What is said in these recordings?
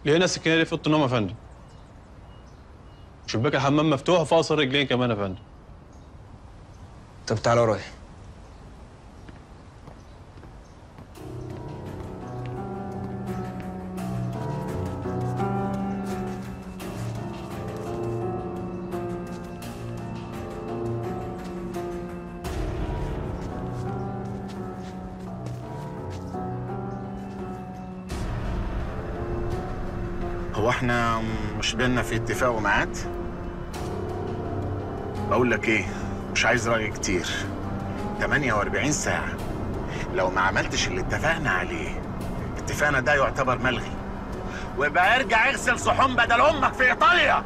لقينا السكينه دي في اوضه النوم يا فندم شباك الحمام مفتوح وفاصل رجلين كمان يا فندم طب تعالى ورايا هو احنا مش بينا في اتفاق وميعاد؟ بقول لك ايه مش عايز رأي كتير 48 ساعة لو ما عملتش اللي اتفقنا عليه اتفاقنا ده يعتبر ملغي ويبقى ارجع اغسل صحون بدل امك في ايطاليا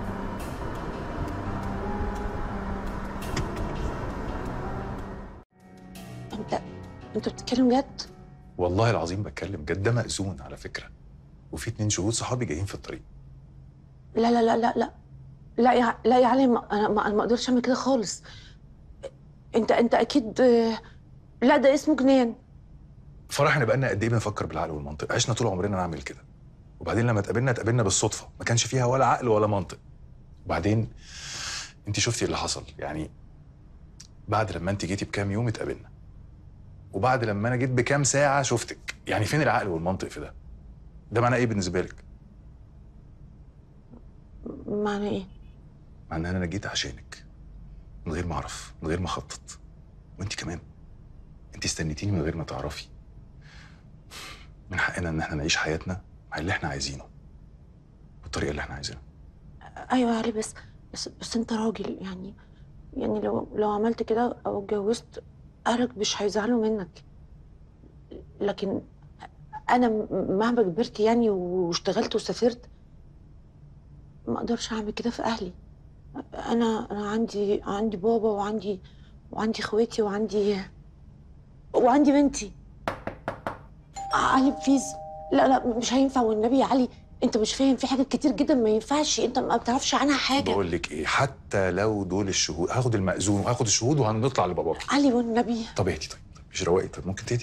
انت انت بتتكلم جد؟ والله العظيم بتكلم جد ده مأذون على فكرة وفي اتنين شهود صحابي جايين في الطريق لا لا لا لا لا لا يا لا يا علي ما انا ما, أنا ما اقدرش اعمل كده خالص انت انت اكيد لا ده اسمه جنان فرح احنا بقالنا قد ايه بنفكر بالعقل والمنطق عشنا طول عمرنا نعمل كده وبعدين لما اتقابلنا اتقابلنا بالصدفه ما كانش فيها ولا عقل ولا منطق وبعدين انت شفتي اللي حصل يعني بعد لما انت جيتي بكام يوم اتقابلنا وبعد لما انا جيت بكام ساعه شفتك يعني فين العقل والمنطق في ده ده معناه ايه بالنسبه لك معنى ايه؟ معناه ان انا جيت عشانك من غير ما اعرف من غير ما اخطط وانت كمان انت استنيتيني من غير ما تعرفي من حقنا ان احنا نعيش حياتنا مع اللي احنا عايزينه بالطريقه اللي احنا عايزينها ايوه يا علي بس بس بس انت راجل يعني يعني لو لو عملت كده او اتجوزت اهلك مش هيزعلوا منك لكن انا م- مهما كبرت يعني واشتغلت وسافرت ما اقدرش اعمل كده في اهلي انا انا عندي عندي بابا وعندي وعندي اخواتي وعندي وعندي بنتي علي بليز لا لا مش هينفع والنبي يا علي انت مش فاهم في حاجات كتير جدا ما ينفعش انت ما بتعرفش عنها حاجه بقول لك ايه حتى لو دول الشهود هاخد المأذون وهاخد الشهود وهنطلع لباباكي علي والنبي طب اهدي طيب طب مش رواقي طب ممكن تهدي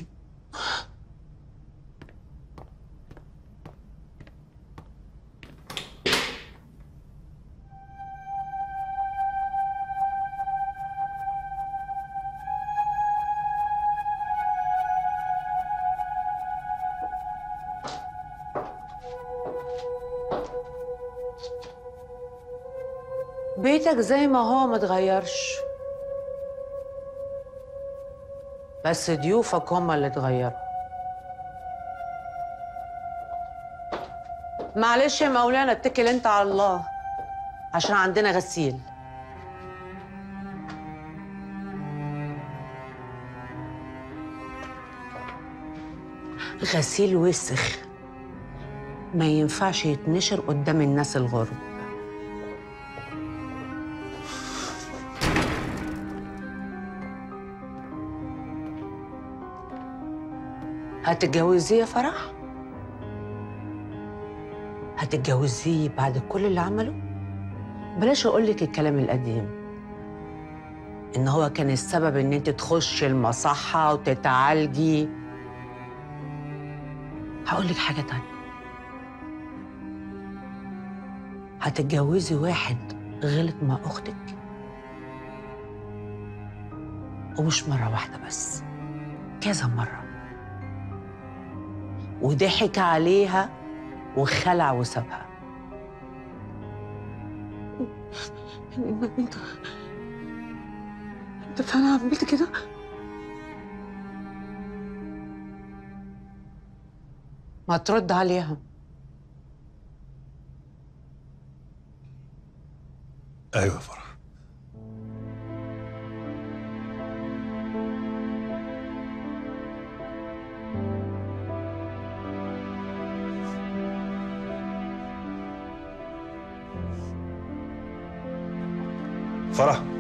بيتك زي ما هو ما اتغيرش بس ضيوفك هم اللي اتغيروا معلش يا مولانا اتكل انت على الله عشان عندنا غسيل غسيل وسخ ما ينفعش يتنشر قدام الناس الغرب هتتجوزيه يا فرح؟ هتتجوزيه بعد كل اللي عمله؟ بلاش اقول لك الكلام القديم ان هو كان السبب ان انت تخشي المصحة وتتعالجي هقول لك حاجة تانية هتتجوزي واحد غلط مع اختك ومش مرة واحدة بس كذا مرة وضحك عليها وخلع وسابها انت انت فعلا عملت كده؟ ما ترد عليها ايوه يا فرح فرح